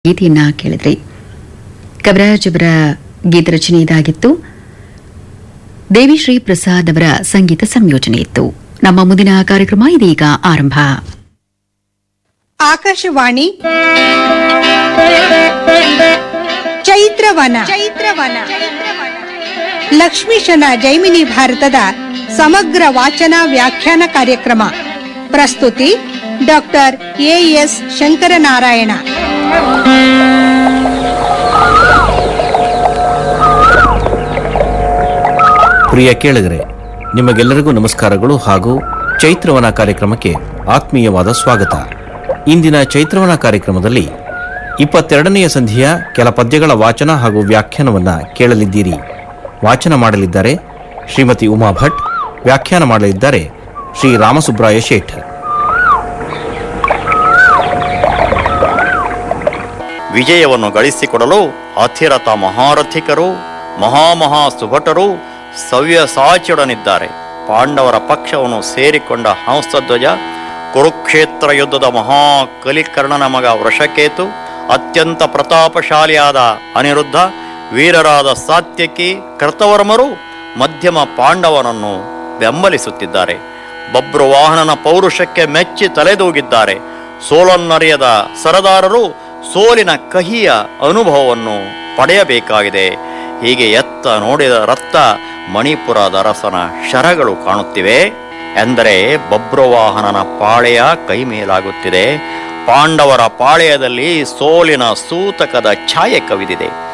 ಗೀತೆಯನ್ನ ಕೇಳಿದ್ರಿ ಕವಿರಾಜ್ ಅವರ ಗೀತರಚನೆ ಇದಾಗಿತ್ತು ದೇವಿಶ್ರೀ ಪ್ರಸಾದ್ ಅವರ ಸಂಗೀತ ಸಂಯೋಜನೆ ಇತ್ತು ನಮ್ಮ ಮುಂದಿನ ಕಾರ್ಯಕ್ರಮ ಇದೀಗ ಆರಂಭ ಆಕಾಶವಾಣಿ ಚೈತ್ರವನ ಚೈತ್ರವನ ಲಕ್ಷ್ಮೀಶನ ಜೈಮಿನಿ ಭಾರತದ ಸಮಗ್ರ ವಾಚನ ವ್ಯಾಖ್ಯಾನ ಕಾರ್ಯಕ್ರಮ ಪ್ರಸ್ತುತಿ ಡಾಕ್ಟರ್ ಎಎಸ್ ಶಂಕರನಾರಾಯಣ ಪ್ರಿಯ ಕೇಳಿದರೆ ನಿಮಗೆಲ್ಲರಿಗೂ ನಮಸ್ಕಾರಗಳು ಹಾಗೂ ಚೈತ್ರವನ ಕಾರ್ಯಕ್ರಮಕ್ಕೆ ಆತ್ಮೀಯವಾದ ಸ್ವಾಗತ ಇಂದಿನ ಚೈತ್ರವನ ಕಾರ್ಯಕ್ರಮದಲ್ಲಿ ಇಪ್ಪತ್ತೆರಡನೆಯ ಸಂಧಿಯ ಕೆಲ ಪದ್ಯಗಳ ವಾಚನ ಹಾಗೂ ವ್ಯಾಖ್ಯಾನವನ್ನ ಕೇಳಲಿದ್ದೀರಿ ವಾಚನ ಮಾಡಲಿದ್ದಾರೆ ಶ್ರೀಮತಿ ಉಮಾ ಭಟ್ ವ್ಯಾಖ್ಯಾನ ಮಾಡಲಿದ್ದಾರೆ ಶ್ರೀ ರಾಮಸುಬ್ರಾಯ ಶೇಠ್ ವಿಜಯವನ್ನು ಗಳಿಸಿಕೊಡಲು ಅತಿರಥ ಮಹಾರಥಿಕರು ಮಹಾಮಹಾ ಸುಭಟರು ಸವ್ಯಸಾಚಿಯೊಡನಿದ್ದಾರೆ ಪಾಂಡವರ ಪಕ್ಷವನ್ನು ಸೇರಿಕೊಂಡ ಹಂಸಧ್ವಜ ಕುರುಕ್ಷೇತ್ರ ಯುದ್ಧದ ಮಹಾ ಕಲಿಕರ್ಣನ ಮಗ ವೃಷಕೇತು ಅತ್ಯಂತ ಪ್ರತಾಪಶಾಲಿಯಾದ ಅನಿರುದ್ಧ ವೀರರಾದ ಸಾತ್ಯಕಿ ಕೃತವರ್ಮರು ಮಧ್ಯಮ ಪಾಂಡವನನ್ನು ಬೆಂಬಲಿಸುತ್ತಿದ್ದಾರೆ ಬಬ್ರುವಾಹನನ ಪೌರುಷಕ್ಕೆ ಮೆಚ್ಚಿ ತಲೆದೂಗಿದ್ದಾರೆ ಸೋಲನ್ನರಿಯದ ಸರದಾರರು ಸೋಲಿನ ಕಹಿಯ ಅನುಭವವನ್ನು ಪಡೆಯಬೇಕಾಗಿದೆ ಹೀಗೆ ಎತ್ತ ನೋಡಿದ ರಕ್ತ ಮಣಿಪುರದ ಅರಸನ ಶರಗಳು ಕಾಣುತ್ತಿವೆ ಎಂದರೆ ಬಬ್ರುವಾಹನನ ಪಾಳೆಯ ಕೈ ಮೇಲಾಗುತ್ತಿದೆ ಪಾಂಡವರ ಪಾಳೆಯದಲ್ಲಿ ಸೋಲಿನ ಸೂತಕದ ಛಾಯೆ ಕವಿದಿದೆ